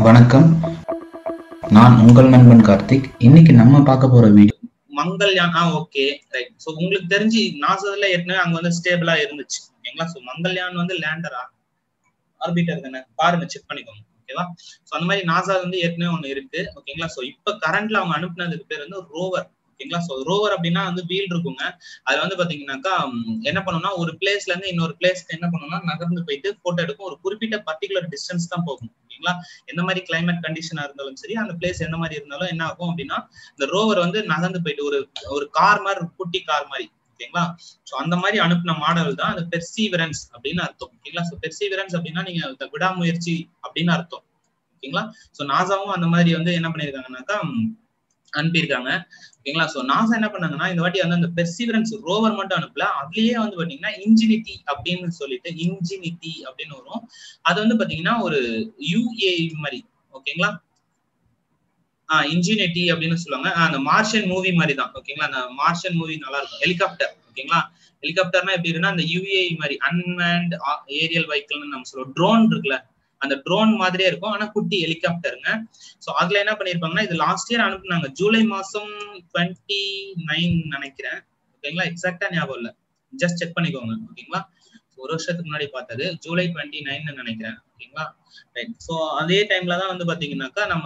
வணக்கம் நான் உங்கள் நண்பன் கார்த்திக் இன்னைக்கு நம்ம பார்க்க போற வீடியோ மங்கள்யான் ஆ ஓகே ரைட் சோ உங்களுக்கு தெரிஞ்சு நாசால ஏற்கனவே அங்க வந்து ஸ்டேபிளா இருந்துச்சு ஓகேங்களா சோ மங்கள்யான் வந்து லேண்டரா ஆர்பிட்டர் தானே பாருங்க செக் பண்ணிக்கோங்க ஓகேவா சோ அந்த மாதிரி நாசா வந்து ஏற்கனவே ஒண்ணு இருக்கு ஓகேங்களா சோ இப்ப கரண்ட்ல அவங்க அனுப்புனதுக்கு பேர் வந்து ரோவர் ஓகேங்களா சோ ரோவர் அப்படின்னா வந்து வீல் இருக்குங்க அது வந்து பாத்தீங்கன்னாக்கா ம், என்ன பண்ணும்னா ஒரு பிளேஸ்ல இருந்து இன்னொரு பிளேஸ்க்கு என்ன பண்ணும்னா நகர்ந்து போயிட்டு போட்டோ எடுக்கும் ஒரு குறிப்பிட்ட பர்டிகுலர் டிஸ்டன்ஸ் தான் போகும் ஓகேங்களா எந்த மாதிரி கிளைமேட் கண்டிஷனா இருந்தாலும் சரி அந்த பிளேஸ் எந்த மாதிரி இருந்தாலும் என்ன ஆகும் அப்படின்னா இந்த ரோவர் வந்து நகர்ந்து போயிட்டு ஒரு ஒரு கார் மாதிரி ஒரு குட்டி கார் மாதிரி ஓகேங்களா சோ அந்த மாதிரி அனுப்பின மாடல் தான் அந்த பெர்சீவரன்ஸ் அப்படின்னு அர்த்தம் ஓகேங்களா சோ பெர்சீவரன்ஸ் அப்படின்னா நீங்க இந்த விடாமுயற்சி அப்படின்னு அர்த்தம் ஓகேங்களா சோ நாசாவும் அந்த மாதிரி வந்து என்ன பண்ணிருக்காங்கன்னாக்கா ம், அனுப்பியிருக்காங்க ஓகேங்களா சோ நாசா என்ன பண்ணாங்கன்னா இந்த வாட்டி வந்து அந்த பெர்சீவரன்ஸ் ரோவர் மட்டும் அனுப்பல அதுலயே வந்து பாத்தீங்கன்னா இன்ஜினிட்டி அப்படின்னு சொல்லிட்டு இன்ஜினிட்டி அப்படின்னு வரும் அது வந்து பாத்தீங்கன்னா ஒரு யூஏ மாதிரி ஓகேங்களா ஆஹ் இன்ஜினிட்டி அப்படின்னு சொல்லுவாங்க ஆஹ் அந்த மார்ஷன் மூவி மாதிரி தான் ஓகேங்களா அந்த மார்ஷன் மூவி நல்லா இருக்கும் ஹெலிகாப்டர் ஓகேங்களா ஹெலிகாப்டர்னா எப்படி இருக்குன்னா அந்த யூஏ மாதிரி அன்மேண்ட் ஏரியல் வெஹிக்கிள்னு நம்ம சொல்லுவோம் ட்ரோன் இருக்குல்ல அந்த ட்ரோன் மாதிரியே இருக்கும் ஆனா குட்டி ஹெலிகாப்டருங்க சோ அதுல என்ன பண்ணிருப்பாங்கன்னா இது லாஸ்ட் இயர் அனுப்புனாங்க ஜூலை மாசம் டுவெண்ட்டி நைன் நினைக்கிறேன் ஓகேங்களா எக்ஸாக்டா ஞாபகம் இல்ல ஜஸ்ட் செக் பண்ணிக்கோங்க ஓகேங்களா ஒரு வருஷத்துக்கு முன்னாடி பார்த்தது ஜூலை டுவெண்ட்டி நைன் நினைக்கிறேன் ஓகேங்களா ரைட் ஸோ அதே டைம்ல தான் வந்து பாத்தீங்கன்னாக்கா நம்ம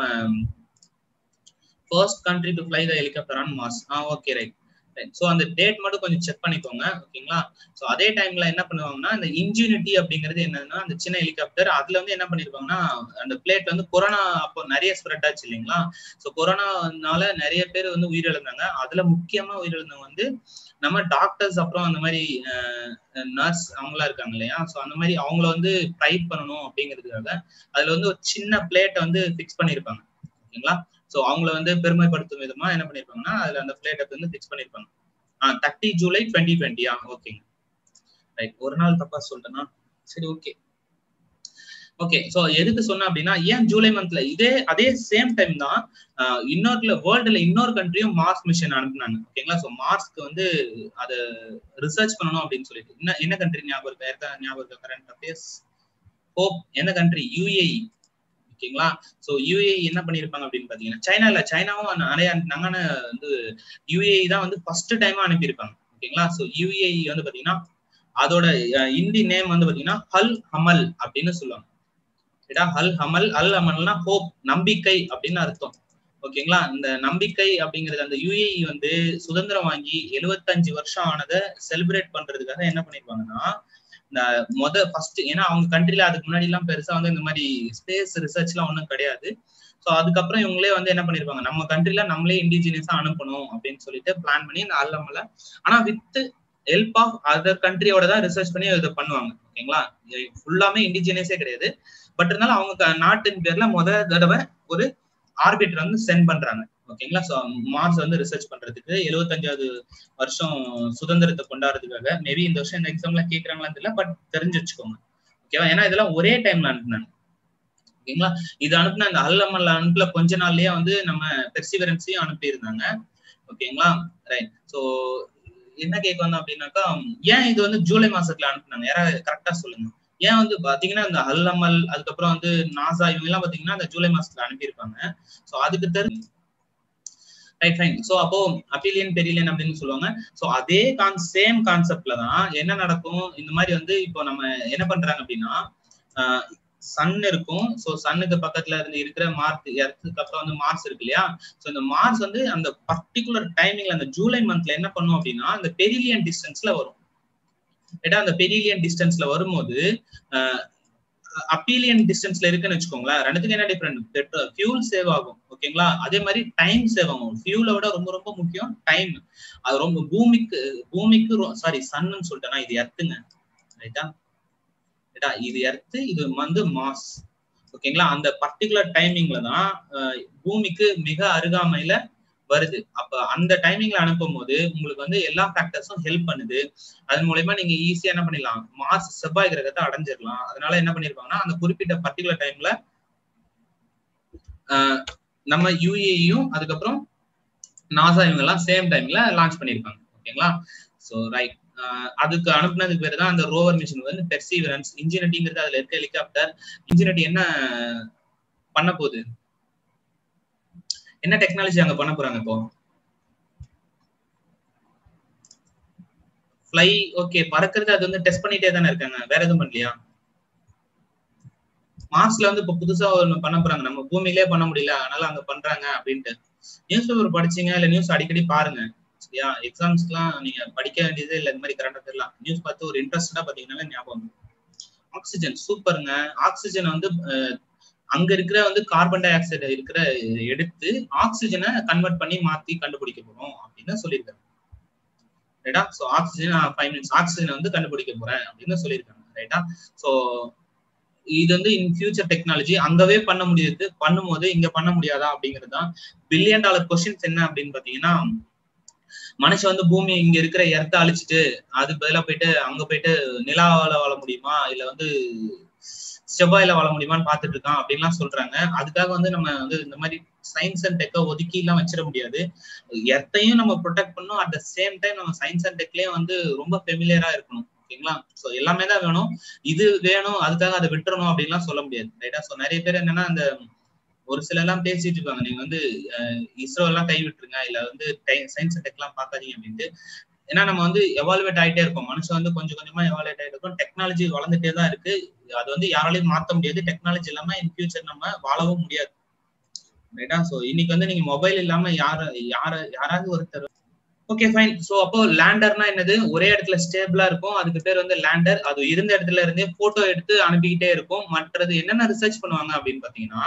first country to fly the helicopter on Mars ஆ ஓகே ரைட் ஸோ அந்த டேட் மட்டும் கொஞ்சம் செக் பண்ணிக்கோங்க ஓகேங்களா ஸோ அதே டைம்ல என்ன பண்ணுவாங்கன்னா இந்த இன்ஜினிட்டி அப்படிங்கிறது என்னன்னா அந்த சின்ன ஹெலிகாப்டர் அதுல வந்து என்ன பண்ணிருப்பாங்கன்னா அந்த பிளேட் வந்து கொரோனா அப்போ நிறைய ஸ்ப்ரெட் ஆச்சு இல்லைங்களா ஸோ கொரோனானால நிறைய பேர் வந்து உயிரிழந்தாங்க அதுல முக்கியமா உயிரிழந்தவங்க வந்து நம்ம டாக்டர்ஸ் அப்புறம் அந்த மாதிரி நர்ஸ் அவங்களா இருக்காங்க இல்லையா ஸோ அந்த மாதிரி அவங்கள வந்து ப்ரைட் பண்ணணும் அப்படிங்கிறதுக்காக அதுல வந்து ஒரு சின்ன பிளேட்டை வந்து ஃபிக்ஸ் பண்ணியிருப்பாங்க ஓகேங்களா சோ அவங்கள வந்து பெருமைப்படுத்தும் விதமா என்ன பண்ணிருப்பாங்கன்னா அதுல அந்த பிளேட்டை வந்து ஃபிக்ஸ் பண்ணிருப்பாங்க ஆ தேர்ட்டி ஜூலை டுவெண்ட்டி டுவெண்ட்டியா ஓகேங்க ரைட் ஒரு நாள் தப்பா சொல்லிட்டேனா சரி ஓகே ஓகே சோ எதுக்கு சொன்னேன் அப்படின்னா ஏன் ஜூலை மந்த்ல இதே அதே சேம் டைம் தான் ஆஹ் இன்னொருல வேர்ல்டுல இன்னொரு கண்ட்ரியும் மார்ஸ் மிஷன் அனுப்புனாங்க ஓகேங்களா சோ மார்ஸ்க்கு வந்து அதை ரிசர்ச் பண்ணணும் அப்படின்னு சொல்லிட்டு என்ன என்ன கண்ட்ரி ஞாபகம் இருக்கா இருக்கா ஞாபகம் இருக்கா கரண்ட் அஃபேர்ஸ் ஹோப் என்ன கண்ட்ரி யூஏஇ ஓகேங்களா சோ யூஏஇ என்ன பண்ணிருப்பாங்க அப்படின்னு பாத்தீங்கன்னா சைனா இல்ல சைனாவும் நிறைய அனுப்பினாங்க வந்து யூஏஇ தான் வந்து ஃபர்ஸ்ட் டைமா அனுப்பியிருப்பாங்க ஓகேங்களா சோ யூஏஇ வந்து பாத்தீங்கன்னா அதோட அஹ், இந்தி நேம் வந்து பாத்தீங்கன்னா ஹல் ஹமல் அப்படின்னு சொல்லுவாங்க ஏடா ஹல் ஹமல் அல் ஹமல்னா ஹோப் நம்பிக்கை அப்படின்னு அர்த்தம் ஓகேங்களா இந்த நம்பிக்கை அப்படிங்கிறது அந்த யுஏஇ வந்து சுதந்திரம் வாங்கி 75 வருஷம் ஆனதை செலிப்ரேட் பண்றதுக்காக என்ன பண்ணிருப்பாங்கன்னா இந்த மொத ஃபர்ஸ்ட் ஏன்னா அவங்க கண்ட்ரில அதுக்கு முன்னாடி எல்லாம் பெருசா வந்து இந்த மாதிரி ஸ்பேஸ் ரிசர்ச் எல்லாம் ஒன்றும் கிடையாது ஸோ அதுக்கப்புறம் இவங்களே வந்து என்ன பண்ணிருப்பாங்க நம்ம கண்ட்ரில நம்மளே இண்டிஜினியஸா அனுப்பணும் அப்படின்னு சொல்லிட்டு பிளான் பண்ணி இந்த அல்லமல ஆனா வித் ஹெல்ப் ஆஃப் அதர் கண்ட்ரியோட தான் ரிசர்ச் பண்ணி இதை பண்ணுவாங்க ஓகேங்களா ஃபுல்லாமே இண்டிஜினியஸே கிடையாது பட் இருந்தாலும் அவங்க க- நாட்டின் பேர்ல முத தடவை ஒரு ஆர்பிட்டர் வந்து சென்ட் பண்றாங்க ஓகேங்களா ஸோ மார்ஸ் வந்து ரிசர்ச் பண்றதுக்கு எழுபத்தஞ்சாவது வருஷம் சுதந்திரத்தை கொண்டாடுறதுக்காக மேபி இந்த வருஷம் இந்த எக்ஸாம்ல கேட்கறாங்களான்னு தெரியல பட் தெரிஞ்சு வச்சுக்கோங்க ஓகேவா ஏன்னா இதெல்லாம் ஒரே டைம்ல அனுப்புனாங்க ஓகேங்களா இது அனுப்புன அந்த அல்லமல்ல அனுப்புல கொஞ்ச நாள்லயே வந்து நம்ம பெர்சிவரன்ஸையும் அனுப்பியிருந்தாங்க ஓகேங்களா ரைட் ஸோ என்ன கேட்க வந்தோம் அப்படின்னாக்கா ஏன் இது வந்து ஜூலை மாசத்துல அனுப்புனாங்க யாராவது கரெக்டா சொல்லுங்க ஏன் வந்து பாத்தீங்கன்னா இந்த அல்லமல் அதுக்கப்புறம் வந்து நாசா இவங்க எல்லாம் பாத்தீங்கன்னா இந்த ஜூலை மாசத்துல அனுப்பியிருப்பாங்க ஸோ அதுக்கு தெரிஞ்சு ரைட் ஃபைன் ஸோ அப்போ அப்பீலியன் பெரிலியன் அப்படின்னு சொல்லுவாங்க ஸோ அதே கான் சேம் கான்செப்ட்ல தான் என்ன நடக்கும் இந்த மாதிரி வந்து இப்போ நம்ம என்ன பண்றாங்க அப்படின்னா சன் இருக்கும் ஸோ சன்னுக்கு பக்கத்துல இருந்து இருக்கிற மார்க் எர்த்துக்கு அப்புறம் வந்து மார்ஸ் இருக்கு இல்லையா ஸோ இந்த மார்ஸ் வந்து அந்த பர்டிகுலர் டைமிங்ல அந்த ஜூலை மந்த்ல என்ன பண்ணும் அப்படின்னா அந்த பெரிலியன் டிஸ்டன்ஸ்ல வரும் ஏட்டா அந்த பெரிலியன் டிஸ்டன்ஸ்ல வரும்போது அப்பீலியன் டிஸ்டன்ஸ்ல இருக்குன்னு வச்சுக்கோங்களேன் ரெண்டுத்துக்கு என்ன டிஃபரெண்ட் பெட்ரோல் ஃபியூல் சேவ் ஆகும் ஓகேங்களா அதே மாதிரி டைம் சேவ் ஆகும் ஃபியூலை விட ரொம்ப ரொம்ப முக்கியம் டைம் அது ரொம்ப பூமிக்கு பூமிக்கு சாரி சன்னு சொல்லிட்டேன்னா இது எர்த்துங்க ரைட்டா ரைட்டா இது எர்த்து இது வந்து மாஸ் ஓகேங்களா அந்த பர்டிகுலர் டைமிங்ல தான் அஹ், பூமிக்கு மிக அருகாமையில வருது அப்ப அந்த டைமிங்ல அனுப்பும் போது உங்களுக்கு வந்து எல்லா ஃபேக்டர்ஸும் ஹெல்ப் பண்ணுது அதன் மூலயமா நீங்க ஈஸியா என்ன பண்ணிடலாம் மார்ஸ் செவ்வாய் கிரகத்தை அடைஞ்சிடலாம் அதனால என்ன பண்ணிருப்பாங்கன்னா அந்த குறிப்பிட்ட பர்டிகுலர் டைம்ல நம்ம யூஏயும் அதுக்கப்புறம் நாசா இவங்க எல்லாம் சேம் டைம்ல லான்ச் பண்ணிருப்பாங்க ஓகேங்களா சோ ரைட் அதுக்கு அனுப்புனதுக்கு பேர் தான் அந்த ரோவர் மிஷின் வந்து பெர்சீவரன்ஸ் இன்ஜினிட்டிங்கிறது அதுல இருக்க ஹெலிகாப்டர் இன்ஜினிட்டி என்ன பண்ண போகுது என்ன டெக்னாலஜி அங்க பண்ண போறாங்க இப்போ ஃப்ளை ஓகே பறக்கிறது அது வந்து டெஸ்ட் பண்ணிட்டே தானே இருக்காங்க வேற எதுவும் பண்ணலையா மார்ஸ்ல வந்து இப்ப புதுசா ஒண்ணு பண்ண போறாங்க நம்ம பூமியிலே பண்ண முடியல அதனால அங்க பண்றாங்க அப்படின்ட்டு நியூஸ் பேப்பர் படிச்சீங்க இல்ல நியூஸ் அடிக்கடி பாருங்க சரியா எக்ஸாம்ஸ்க்குலாம் நீங்க படிக்க வேண்டியது இல்ல இந்த மாதிரி கரண்ட் அஃபேர்லாம் நியூஸ் பார்த்து ஒரு இன்ட்ரெஸ்டடா பாத்தீங்கன்னா ஞாபகம் ஆக்சிஜன் சூப்பருங்க ஆக்சிஜன் வந்து அங்க இருக்கிற வந்து கார்பன் டை ஆக்சைடு இருக்கிற எடுத்து ஆக்சிஜனை கன்வெர்ட் பண்ணி மாத்தி கண்டுபிடிக்க போறோம் அப்படின்னு சொல்லியிருக்காங்க ரைட்டா so oxygen five minutes oxygen வந்து கண்டுபிடிக்க போறேன் அப்படின்னு சொல்லியிருக்காங்க ரைட்டா ஸோ இது வந்து இன் ஃபியூச்சர் டெக்னாலஜி அங்கவே பண்ண முடியுது பண்ணும்போது இங்க பண்ண முடியாதா அப்படிங்கிறது தான் பில்லியன் டாலர் கொஸ்டின்ஸ் என்ன அப்படின்னு பாத்தீங்கன்னா மனுஷன் வந்து பூமி இங்க இருக்கிற இடத்த அழிச்சிட்டு அது பதிலா போயிட்டு அங்க போயிட்டு நிலாவில வாழ முடியுமா இல்ல வந்து செவ்வாயில வாழ முடியுமான்னு பாத்துட்டு இருக்கான் அப்படின்லாம் சொல்றாங்க அதுக்காக வந்து நம்ம வந்து இந்த மாதிரி சயின்ஸ் அண்ட் டெக்கை ஒதுக்கி எல்லாம் வச்சிட முடியாது எர்த்தையும் நம்ம ப்ரொடெக்ட் பண்ணணும் அட் த சேம் டைம் நம்ம சயின்ஸ் அண்ட் டெக்லயே வந்து ரொம்ப ஃபெமிலியரா இருக்கணும் ஓகேங்களா சோ எல்லாமே தான் வேணும் இது வேணும் அதுக்காக அதை விட்டுறணும் அப்படின்லாம் சொல்ல முடியாது ரைட்டா சோ நிறைய பேர் என்னன்னா அந்த ஒரு சில எல்லாம் பேசிட்டு இருப்பாங்க நீங்க வந்து இஸ்ரோ எல்லாம் கை விட்டுருங்க இல்ல வந்து சயின்ஸ் அண்ட் டெக் எல்லாம் பாக்காதீங்க அப்படின்ட்டு ஏன்னா நம்ம வந்து எவால்வேட் ஆயிட்டே இருக்கோம் மனுஷன் வந்து கொஞ்சம் கொஞ்சமா எவால்வேட் ஆயிட்டு இருக்கும் டெக்னாலஜி வளர்ந்துட்டே தான் இருக்கு அது வந்து யாராலையும் மாத்த முடியாது டெக்னாலஜி இல்லாம இன் ஃபியூச்சர் நம்ம வாழவும் முடியாது ரைட்டா சோ இன்னைக்கு வந்து நீங்க மொபைல் இல்லாம யார யார யாராவது ஒருத்தர் ஓகே ஃபைன் சோ அப்போ லேண்டர்னா என்னது ஒரே இடத்துல ஸ்டேபிளா இருக்கும் அதுக்கு பேர் வந்து லேண்டர் அது இருந்த இடத்துல இருந்தே போட்டோ எடுத்து அனுப்பிக்கிட்டே இருக்கும் மற்றது என்னென்ன ரிசர்ச் பண்ணுவாங்க அப்படின்னு பாத்தீங்கன்னா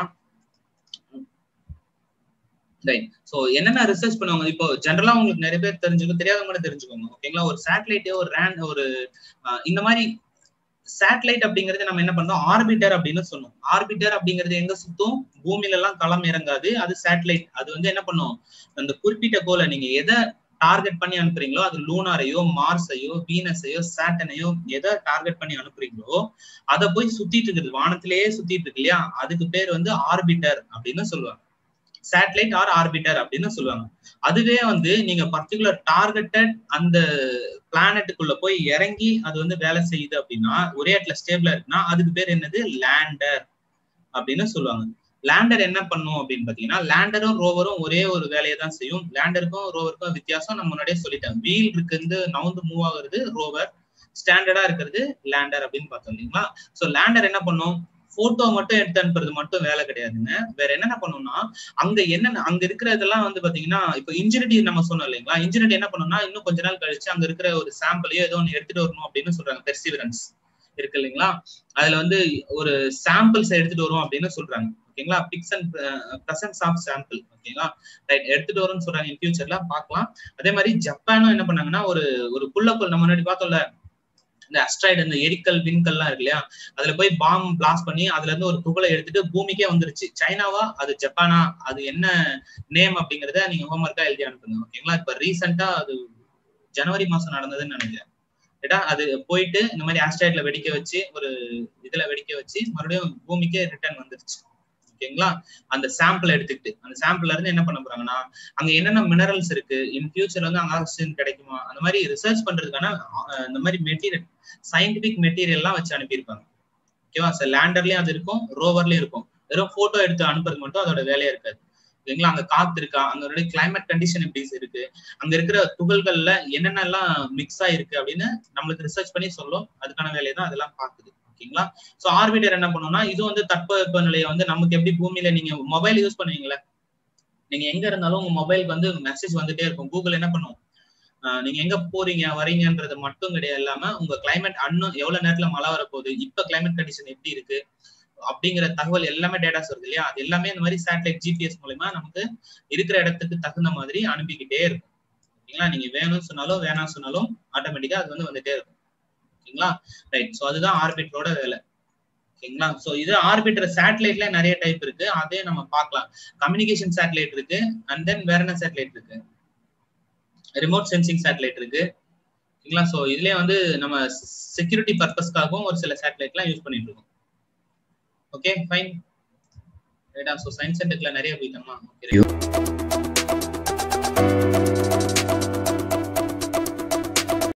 ரைட் சோ என்னென்ன ரிசர்ச் பண்ணுவாங்க இப்போ ஜென்ரலா உங்களுக்கு நிறைய பேர் தெரிஞ்சுக்கும் தெரியாதவங்க கூட தெரிஞ்சுக்கோங்க ஓகேங்களா ஒரு சேட்டலைட்டே ஒரு ரேன் ஒரு இந்த மாதிரி சேட்டலைட் அப்படிங்கறது நம்ம என்ன பண்ணோம் ஆர்பிட்டர் அப்படின்னு சொன்னோம் ஆர்பிட்டர் அப்படிங்கிறது எங்க சுத்தும் பூமியில எல்லாம் களம் இறங்காது அது சேட்டலைட் அது வந்து என்ன பண்ணும் அந்த குறிப்பிட்ட கோலை நீங்க எதை டார்கெட் பண்ணி அனுப்புறீங்களோ அது லூனாரையோ மார்ஸையோ வீனஸையோ சேட்டனையோ எதை டார்கெட் பண்ணி அனுப்புறீங்களோ அதை போய் சுத்திட்டு இருக்குது வானத்திலேயே சுத்திட்டு இருக்கு இல்லையா அதுக்கு பேர் வந்து ஆர்பிட்டர் அப்படின்னு சொல்லுவாங்க சேட்டலைட் ஆர் ஆர்பிட்டர் அப்படின்னு சொல்லுவாங்க அதுவே வந்து நீங்க பர்டிகுலர் டார்கெட்டட் அந்த பிளானட்டுக்குள்ள போய் இறங்கி அது வந்து வேலை செய்யுது அப்படின்னா ஒரே இடத்துல ஸ்டேபிளா இருக்குன்னா அதுக்கு பேர் என்னது லேண்டர் அப்படின்னு சொல்லுவாங்க லேண்டர் என்ன பண்ணும் அப்படின்னு பாத்தீங்கன்னா லேண்டரும் ரோவரும் ஒரே ஒரு வேலையை தான் செய்யும் லேண்டருக்கும் ரோவருக்கும் வித்தியாசம் நம்ம முன்னாடியே சொல்லிட்டேன் வீல் இருக்கு நவுந்து மூவ் ஆகுறது ரோவர் ஸ்டாண்டர்டா இருக்கிறது லேண்டர் அப்படின்னு பார்த்தோம் இல்லைங்களா சோ லேண்டர் என்ன பண்ணும் போட்டோ மட்டும் எடுத்து அனுப்புறது மட்டும் வேலை கிடையாதுங்க வேற என்னென்ன பண்ணும்னா அங்க என்னென்ன அங்க இருக்கிற இதெல்லாம் வந்து பாத்தீங்கன்னா இப்போ இன்ஜினிட்டி நம்ம சொன்னோம் இல்லைங்களா இன்ஜினிட்டி என்ன பண்ணும்னா இன்னும் கொஞ்ச நாள் கழிச்சு அங்க இருக்கிற ஒரு சாம்பிளையோ ஏதோ ஒன்று எடுத்துட்டு வரணும் அப்படின்னு சொல்றாங்க பெர்சிவரன்ஸ் இருக்கு இல்லைங்களா அதுல வந்து ஒரு சாம்பிள்ஸ் எடுத்துட்டு வரும் அப்படின்னு சொல்றாங்க ஓகேங்களா pics and presence of sample ஓகேங்களா ரைட் எடுத்துட்டு வரும்னு சொல்றாங்க இன் ஃபியூச்சர்ல பார்க்கலாம் அதே மாதிரி ஜப்பானும் என்ன பண்ணாங்கன்னா ஒரு ஒரு புள்ளக்கோள் நம்ம முன்னாடி பார்த்தோம்ல இந்த அஸ்ட்ராய்டு இந்த எரிக்கல் விண்கல்லாம் இருக்கு இல்லையா அதுல போய் பாம் பிளாஸ்ட் பண்ணி அதுல இருந்து ஒரு துகளை எடுத்துட்டு பூமிக்கே வந்துருச்சு சைனாவா அது ஜப்பானா அது என்ன நேம் அப்படிங்கறத நீங்க ஹோம்ஒர்க்கா எழுதி அனுப்புங்க ஓகேங்களா இப்ப ரீசெண்டா அது ஜனவரி மாசம் நடந்ததுன்னு நினைக்கிறேன் ரைட்டா அது போயிட்டு இந்த மாதிரி ஆஸ்ட்ராய்ட்ல வெடிக்க வச்சு ஒரு இதுல வெடிக்க வச்சு மறுபடியும் பூமிக்கே ரிட்டர்ன் வந்துருச்சு ஓகேங்களா அந்த சாம்பிள் எடுத்துக்கிட்டு அந்த சாம்பிள்ல இருந்து என்ன பண்ண போறாங்கன்னா அங்க என்னென்ன மினரல்ஸ் இருக்கு இன் ஃபியூச்சர்ல வந்து அங்க ஆக்சிஜன் கிடைக்குமா அந்த மாதிரி ரிசர்ச் பண்றதுக்கான இந்த மாதிரி மெட்டீரியல் சயின்டிபிக் மெட்டீரியல் எல்லாம் வச்சு அனுப்பியிருப்பாங்க ஓகேவா சார் லேண்டர்லயும் அது இருக்கும் ரோவர்லயும் இருக்கும் வெறும் போட்டோ எடுத்து அனுப்புறது மட்டும் அதோட வேலையா இருக்காது ஓகேங்களா அங்க காத்து இருக்கா அங்க கிளைமேட் கண்டிஷன் எப்படி இருக்கு அங்க இருக்கிற துகள்கள்ல என்னென்னலாம் மிக்ஸ் ஆயிருக்கு அப்படின்னு நம்மளுக்கு ரிசர்ச் பண்ணி சொல்லும் அதுக்கான வேலையை தான் அதெல்லாம் பாக்குது ஓகேங்களா சோ ஆர்பிட்டர் என்ன பண்ணும்னா இது வந்து தட்பவெப்ப நிலையை வந்து நமக்கு எப்படி பூமியில நீங்க மொபைல் யூஸ் பண்ணுவீங்களா நீங்க எங்க இருந்தாலும் உங்க மொபைலுக்கு வந்து மெசேஜ் வந்துட்டே இருக்கும் கூகுள் என்ன பண்ணும் நீங்க எங்க போறீங்க வரீங்கன்றது மட்டும் கிடையாது இல்லாம உங்க கிளைமேட் அன்னும் எவ்வளவு நேரத்துல மழை வரப்போகுது இப்ப கிளைமேட் கண்டிஷன் எப்படி இருக்கு அப்படிங்கிற தகவல் எல்லாமே டேட்டாஸ் வருது இல்லையா அது எல்லாமே இந்த மாதிரி சேட்டலைட் ஜிபிஎஸ் மூலயமா நமக்கு இருக்கிற இடத்துக்கு தகுந்த மாதிரி அனுப்பிக்கிட்டே இருக்கும் ஓகேங்களா நீங்க வேணும்னு சொன்னாலும் வேணாம் சொன்னாலும் ஆட்டோமேட்டிக்கா அது வந்து வந்துட்டே இருக்கும் ஓகேங்களா ரைட் ஸோ அதுதான் ஆர்பிட்டரோட வேலை ஓகேங்களா ஸோ இது ஆர்பிட்டர் சேட்டலைட்ல நிறைய டைப் இருக்கு அதே நம்ம பார்க்கலாம் கம்யூனிகேஷன் சேட்டலைட் இருக்கு அண்ட் தென் வேற என்ன சேட்டலைட் இருக்கு ரிமோட் சென்சிங் சேட்டலைட் இருக்கு ஓகேங்களா ஸோ இதுலயே வந்து நம்ம செக்யூரிட்டி பர்பஸ்க்காகவும் ஒரு சில சேட்டலைட்லாம் யூஸ் பண்ணிட்டு இருக்கோம் ஓகே ஃபைன் ரைட்டா ஸோ சயின்ஸ் சென்டர்ல நிறைய போயிட்டோமா ஓகே